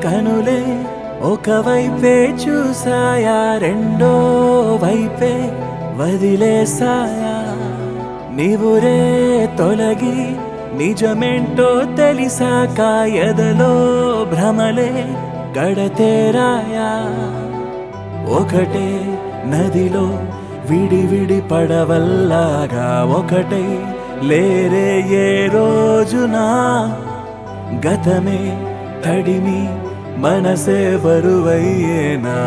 కనులే ఒకవైపే చూసాయా రెండో వైపే వదిలేసాయా నీవురే తొలగి నిజమేంటో తెలిసాక ఎదలో భ్రమలే గడతేరాయా ఒకటే నదిలో విడి విడి పడవల్లాగా ఒకటై లేరే ఏ రోజున గతమే తడిమి మనసే బరువయ్యేనా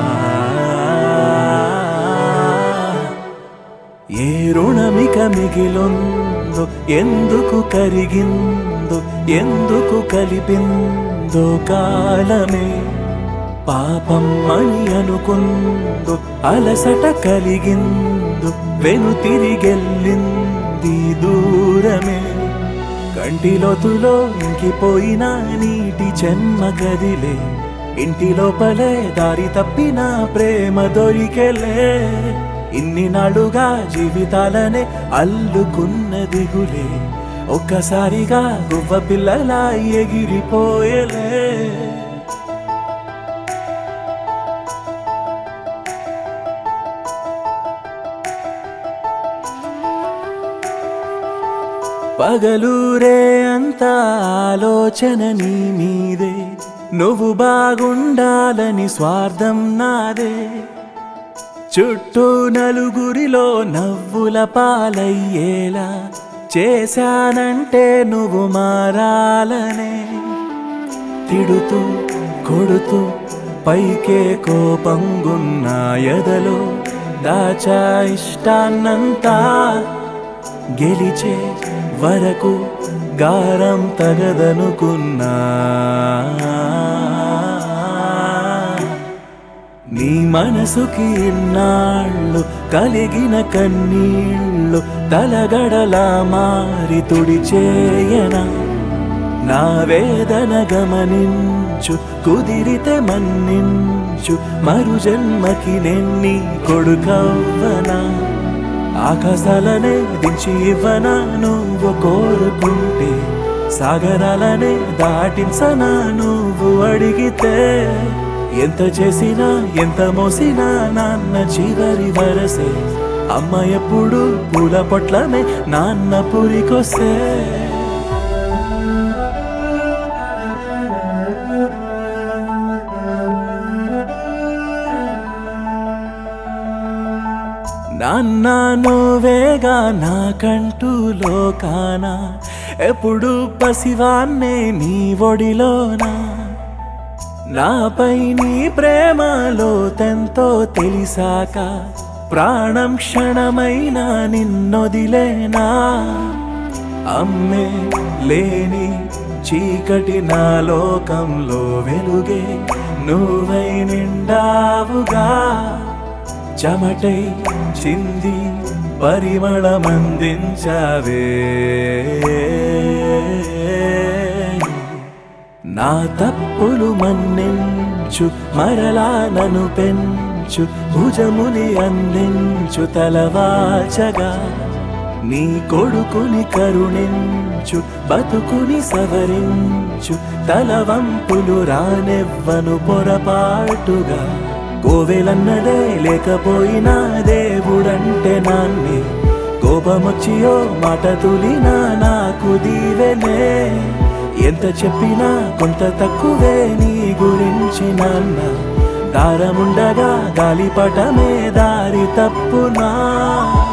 ఏ రుణమిక మిగిలుందో ఎందుకు కరిగిందో ఎందుకు కలిపిందో కాలమే పాపం అని అనుకుందో అలసట కలిగిందో వెను తిరిగెళ్ళింది దూరమే కంటిలోతులో ఇంకిపోయిన నీటి చెమ్మ కదిలే ఇంటి లోపలే దారి తప్పిన ప్రేమ దొరికెలే ఇన్ని నాడుగా జీవితాలనే అల్లుకున్న దిగులే ఒక్కసారిగా గువ్వ పిల్లలా ఎగిరిపోయలే పగలూరే అంత ఆలోచన నీ మీదే నువ్వు బాగుండాలని స్వార్థం నాదే చుట్టూ నలుగురిలో నవ్వుల పాలయ్యేలా చేశానంటే నువ్వు మారాలనే తిడుతూ కొడుతూ పైకే కోపంగున్న ఎదలో దాచా ఇష్టాన్నంతా గెలిచే వరకు గారం తగదనుకున్నా నీ మనసుకి ఇన్నాళ్ళు కలిగిన కన్నీళ్ళు తలగడలా మారి తుడిచేయనా నా వేదన గమనించు కుదిరితే మన్నించు మరు జన్మకి నెన్ని కొడుకవ్వనా ఆకాశాలనే దించి ఇవ్వనా నువ్వు కోరుకుంటే సాగరాలనే దాటించనా నువ్వు అడిగితే ఎంత చేసినా ఎంత మోసినా నాన్న చివరి వరసే అమ్మ ఎప్పుడు పూల పొట్లమే నాన్న పురికొస్తే నాన్న నువ్వేగా నాకంటూ లోకాన ఎప్పుడు పసివాన్నే నీ ఒడిలోనా నాపై నీ ప్రేమలో తెంతో తెలిసాక ప్రాణం క్షణమైన నిన్నొదిలేనా అమ్మే లేని చీకటి నా లోకంలో వెలుగే నువ్వై నిండావుగా చెమటై చింది పరిమళమందించావే నా తప్పులు మన్నించు మరలా నన్ను పెంచు భుజముని అందించు తలవాచగా నీ కొడుకుని కరుణించు బతుకుని సవరించు తలవంపులు రానివ్వను పొరపాటుగా కోవెలన్నదే లేకపోయినా దేవుడంటే నాన్నే కోపమొచ్చియో మాట తులినా నాకు దీవెనే ఎంత చెప్పినా కొంత తక్కువే నీ గురించి నాన్న దారముండగా గాలిపటమే దారి తప్పునా